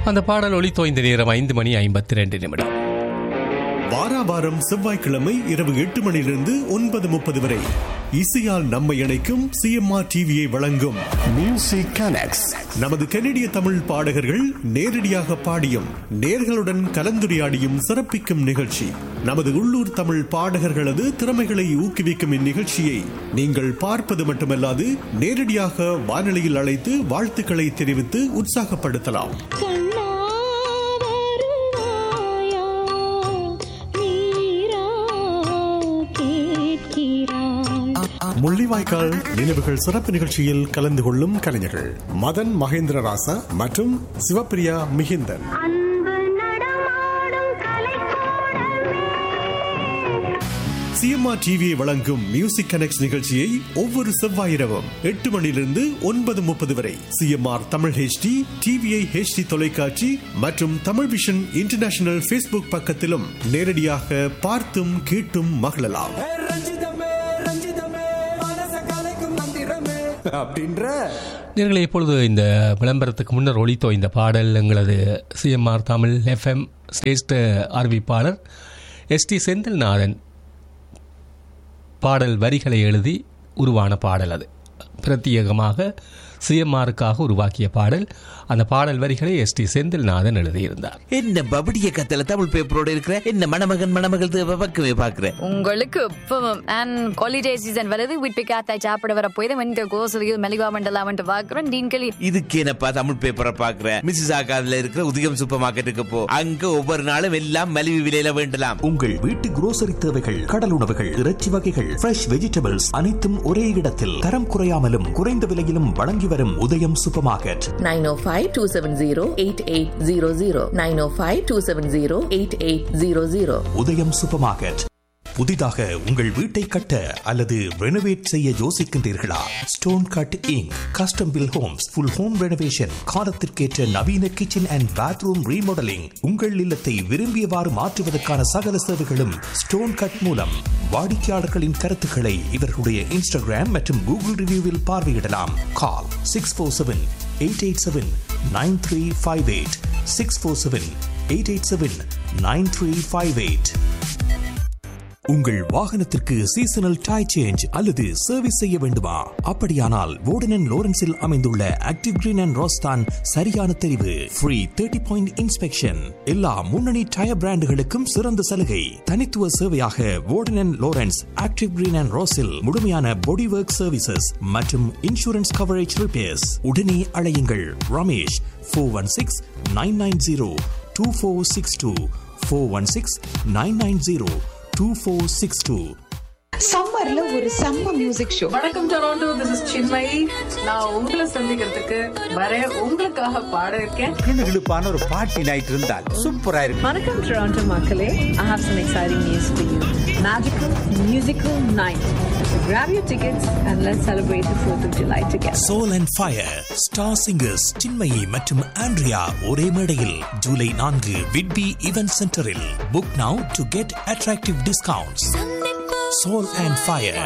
அந்த பாடல் ஒளி தோய்ந்த நேரம் ஐந்து மணி ஐம்பத்தி ரெண்டு நிமிடம் வாராவாரம் செவ்வாய்க்கிழமை இரவு எட்டு மணியிலிருந்து ஒன்பது முப்பது வரை இசையால் நம்மை இணைக்கும் சிஎம்ஆர் டிவியை வழங்கும் மியூசிக் கனெக்ட்ஸ் நமது கனடிய தமிழ் பாடகர்கள் நேரடியாக பாடியும் நேர்களுடன் கலந்துரையாடியும் சிறப்பிக்கும் நிகழ்ச்சி நமது உள்ளூர் தமிழ் பாடகர்களது திறமைகளை ஊக்குவிக்கும் இந்நிகழ்ச்சியை நீங்கள் பார்ப்பது மட்டுமல்லாது நேரடியாக வானொலியில் அழைத்து வாழ்த்துக்களை தெரிவித்து உற்சாகப்படுத்தலாம் கண்ணா வருவாயா நீரா கேட்கிறாய் முள்ளிவாய்க்கால் நினைவுகள் சிறப்பு நிகழ்ச்சியில் கலந்து கொள்ளும் கலைஞர்கள் மதன் மகேந்திரராசா மற்றும் சிவப்பிரியா மிகிந்தன் அன்பு நடமாடும் கலைக்கூடமே சிஎம்ஆர் டிவியை வழங்கும் மியூசிக் கனெக்ட் நிகழ்ச்சியை ஒவ்வொரு செவ்வாய் இரவும் எட்டு மணியிலிருந்து ஒன்பது முப்பது வரை CMR Tamil HD TVI HD தொலைக்காட்சி மற்றும் தமிழ் விஷன் இன்டர்நேஷனல் ஃபேஸ்புக் பக்கத்திலும் நேரடியாக பார்த்தும் கேட்டும் மகிழலாம் ஏ ரஞ்சிதமே ரஞ்சிதமே மனச கலைக்கும் மந்திரமே அப்படின்ற நேர்களை இப்பொழுது இந்த விளம்பரத்துக்கு முன்னர் ஒளி தோய்ந்த பாடல் எங்களது சிஎம்ஆர் தமிழ் எஃப்எம் சிரேஷ்ட அறிவிப்பாளர் எஸ்டி செந்தில்நாதன் பாடல் வரிகளை எழுதி உருவான பாடல் அது பிரத்யேகமாக சிஎம்ஆருக்காக உருவாக்கிய பாடல் அந்த பாடல் வரிகளை எஸ்டி செந்தில்நாதன் எழுதியிருந்தார் என்ன பபடிய கத்தல தமிழ் பேப்பரோட இருக்கிற என்ன மணமகன் மணமகள் தேவை பக்கமே பாக்குறேன் உங்களுக்கு இப்பவும் அண்ட் ஹாலிடே சீசன் வருது வீட்டு காத்தாய் சாப்பிட வர போய் வந்து கோசலியில் மெலிவா மண்டலா வந்து பாக்குறோம் டீன்களி இதுக்கு என்னப்பா தமிழ் பேப்பரை பாக்குறேன் மிஸ்ஸஸ் ஆகாதுல இருக்கிற உதயம் சூப்பர் மார்க்கெட்டுக்கு போ அங்க ஒவ்வொரு நாளும் எல்லாம் மலிவு விலையில வேண்டலாம் உங்கள் வீட்டு குரோசரி தேவைகள் கடல் உணவுகள் இறைச்சி வகைகள் ஃப்ரெஷ் வெஜிடபிள்ஸ் அனைத்தும் ஒரே இடத்தில் தரம் குறையாமலும் குறைந்த விலையிலும் வழங்கி வரும் உதயம் சூப்பர் மார்க்கெட் 905-270-8800 905-270-8800 உதயம் சூப்பர் மார்க்கெட் புதிதாக உங்கள் வீட்டை கட்ட அல்லது ரெனோவேட் செய்ய யோசிக்கின்றீர்களா stone cut inc custom built homes full home renovation காலத்திற்கேற்ற நவீன கிச்சன் அண்ட் பாத்ரூம் ரீமாடலிங் உங்கள் இல்லத்தை விரும்பியவாறு மாற்றுவதற்கான சகல சேவைகளும் ஸ்டோன் கட் மூலம் வாடிக்கையாளர்களின் கருத்துக்களை இவர்களுடைய இன்ஸ்டாகிராம் மற்றும் கூகுள் ரிவ்யூவில் பார்வையிடலாம் call six four seven eight eight seven nine three five eight six four seven eight eight seven nine three five eight உங்கள் வாகனத்திற்கு சீசனல் டை சேஞ்ச் அல்லது சர்வீஸ் செய்ய வேண்டுமா அப்படியானால் வோர்டன் லோரன்ஸில் அமைந்துள்ள ஆக்டிவ் கிரீன் அண்ட் ரோஸ்தான் சரியான தெரிவு ஃப்ரீ தேர்ட்டி பாயிண்ட் இன்ஸ்பெக்ஷன் எல்லா முன்னணி டயர் பிராண்டுகளுக்கும் சிறந்த சலுகை தனித்துவ சேவையாக Warden Lawrence active green and ரோஸில் முழுமையான பாடி ஒர்க் சர்வீசஸ் மற்றும் இன்சூரன்ஸ் கவரேஜ் ரிப்பேர்ஸ் உடனே அழையுங்கள் Ramesh four one six nine nine zero two four six two four one six nine nine zero two four six two சம்மர்ல ஒரு செம்ம music show வணக்கம் Toronto this is Chinmayi நான் உங்களை சந்திக்கிறதுக்கு வர உங்களுக்காக பாட இருக்கேன் கிளுகிளுப்பான ஒரு பாட்டி நைட் இருந்தால் சூப்பரா இருக்கும் வணக்கம் டொராண்டோ மக்களே I have some exciting news for you magical musical night Grab your tickets and let's celebrate the 4th of July together. Soul and fire star singers Chinmayi மற்றும் ஆண்ட்ரியா ஒரே மேடையில் ஜூலை நான்கு விட்பி ஈவென்ட் சென்டரில் book now to get attractive discounts soul and fire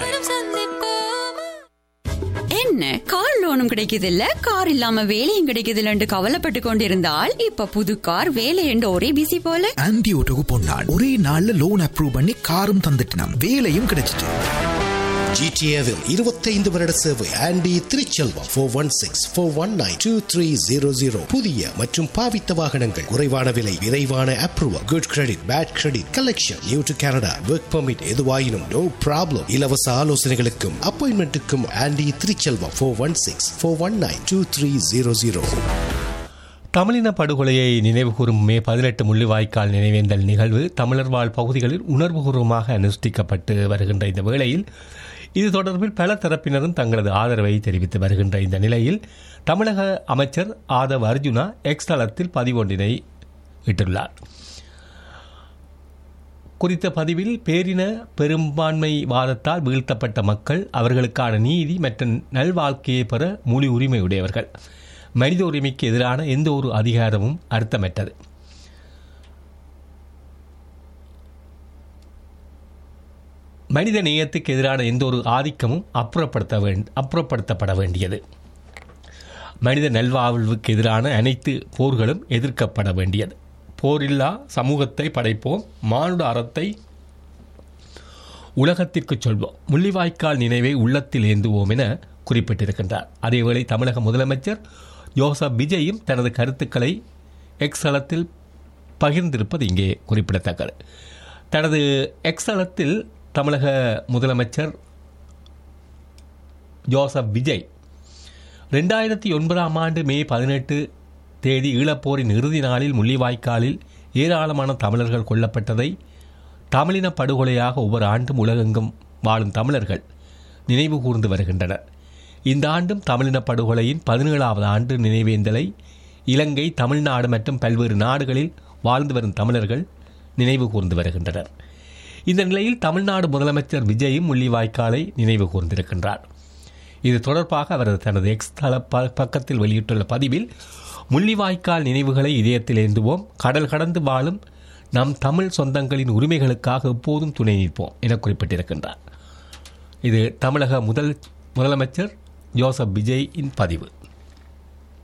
என்ன car லோனும் கிடைக்குது இல்ல கார் இல்லாம வேலையும் கிடைக்குது இல்லன்னு கவலைப்பட்டு கொண்டிருந்தால் இப்ப புது கார் வேலை என்று ஒரே பிசி போல ஆன்டி ஓட்டோக்கு பொன்னாள் ஒரே நாள்ல லோன் அப்ரூவ் பண்ணி காரும் தந்துட்டினாம் வேலையும் கிடைச்சிட்டு ஜிடிஏவில் இருபத்தைந்து வருட சேவை Andy Thiruchelvam four one six four one nine two three zero zero புதிய மற்றும் பாவித்த வாகனங்கள் குறைவான விலை விரைவான approval good credit bad credit collection new to Canada work permit எதுவாயினும் நோ ப்ராப்ளம் இலவச ஆலோசனைகளுக்கும் அப்பாயின்மெண்ட்டுக்கும் Andy Thiruchelvam four one six four one nine two three zero zero தமிழின படுகொலையை நினைவுகூரும் மே பதினெட்டு முள்ளிவாய்க்கால் நினைவேந்தல் நிகழ்வு தமிழர் வாழ் பகுதிகளில் உணர்வுபூர்வமாக அனுஷ்டிக்கப்பட்டு வருகின்ற இந்த வேளையில் இது தொடர்பில் பல தரப்பினரும் தங்களது ஆதரவை தெரிவித்து வருகின்ற இந்த நிலையில் தமிழக அமைச்சர் ஆதவ் அர்ஜுனா எக்ஸ் தளத்தில் பதிவொன்றினை இட்டுள்ளார் குறித்த பதிவில் பேரின பெரும்பான்மை வாதத்தால் வீழ்த்தப்பட்ட மக்கள் அவர்களுக்கான நீதி மற்றும் நல்வாழ்க்கையை பெற முழு உரிமையுடையவர்கள் மனித உரிமைக்கு எதிரான எந்த ஒரு அதிகாரமும் அர்த்தமற்றது மனித நேயத்துக்கு எதிரான எந்த ஒரு ஆதிக்கமும் அப்புறப்படுத்த வேண்ட அப்புறப்படுத்தப்பட வேண்டியது மனித நல்வாழ்வுக்கு எதிரான அனைத்து போர்களும் எதிர்க்கப்பட வேண்டியது போரில்லா சமூகத்தை படைப்போம் மானுட அறத்தை உலகத்திற்கு சொல்வோம் முள்ளிவாய்க்கால் நினைவை உள்ளத்தில் ஏந்துவோம் என குறிப்பிட்டிருக்கின்றார் அதேவேளை தமிழக முதலமைச்சர் ஜோசப் விஜயும் தனது கருத்துக்களை எக்ஸலத்தில் பகிர்ந்திருப்பது இங்கே குறிப்பிடத்தக்கது தனது எக்ஸலத்தில் தமிழக முதலமைச்சர் ஜோசப் விஜய் ரெண்டாயிரத்தி ஒன்பதாம் ஆண்டு மே பதினெட்டு தேதி ஈழப்போரின் இறுதி நாளில் முள்ளிவாய்க்காலில் ஏராளமான தமிழர்கள் கொல்லப்பட்டதை தமிழின படுகொலையாக ஒவ்வொரு ஆண்டும் உலகெங்கும் வாழும் தமிழர்கள் நினைவு கூர்ந்து வருகின்றனர் இந்த ஆண்டும் தமிழின படுகொலையின் பதினேழாவது ஆண்டு நினைவேந்தலை இலங்கை தமிழ்நாடு மற்றும் பல்வேறு நாடுகளில் வாழ்ந்து வரும் தமிழர்கள் நினைவு கூர்ந்து வருகின்றனர் இந்த நிலையில் தமிழ்நாடு முதலமைச்சர் விஜயும் முள்ளிவாய்க்காலை நினைவு கூர்ந்திருக்கின்றார் இது தொடர்பாக அவர் தனது எக்ஸ் தள ப- பக்கத்தில் வெளியிட்டுள்ள பதிவில் முள்ளிவாய்க்கால் நினைவுகளை இதயத்தில் ஏந்துவோம் கடல் கடந்து வாழும் நம் தமிழ் சொந்தங்களின் உரிமைகளுக்காக எப்போதும் துணை நிற்போம் என குறிப்பிட்டிருக்கின்றார் இது தமிழக முதல் முதலமைச்சர் ஜோசப் விஜயின் பதிவு